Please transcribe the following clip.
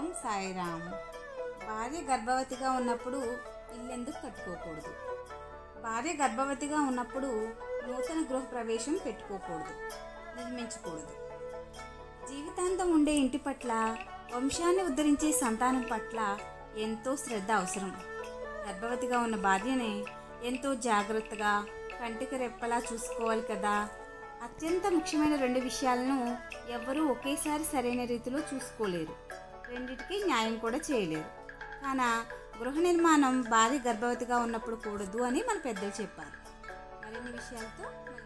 ఓం సాయిరామ్ భార్య గర్భవతిగా ఉన్నప్పుడు ఇల్లెందుకు కట్టుకోకూడదు భార్య గర్భవతిగా ఉన్నప్పుడు నూతన గృహప్రవేశం పెట్టుకోకూడదు నిర్మించకూడదు జీవితాంతం ఉండే ఇంటి పట్ల వంశాన్ని ఉద్ధరించే సంతానం పట్ల ఎంతో శ్రద్ధ అవసరం గర్భవతిగా ఉన్న భార్యని ఎంతో జాగ్రత్తగా కంటికి రెప్పలా చూసుకోవాలి కదా అత్యంత ముఖ్యమైన రెండు విషయాలను ఎవ్వరూ ఒకేసారి సరైన రీతిలో చూసుకోలేరు రెండిటికి న్యాయం కూడా చేయలేరు కాన గృహ నిర్మాణం భార్య గర్భవతిగా ఉన్నప్పుడు కూడదు అని మన పెద్దలు చెప్పారు మరిన్ని విషయాలతో మళ్ళీ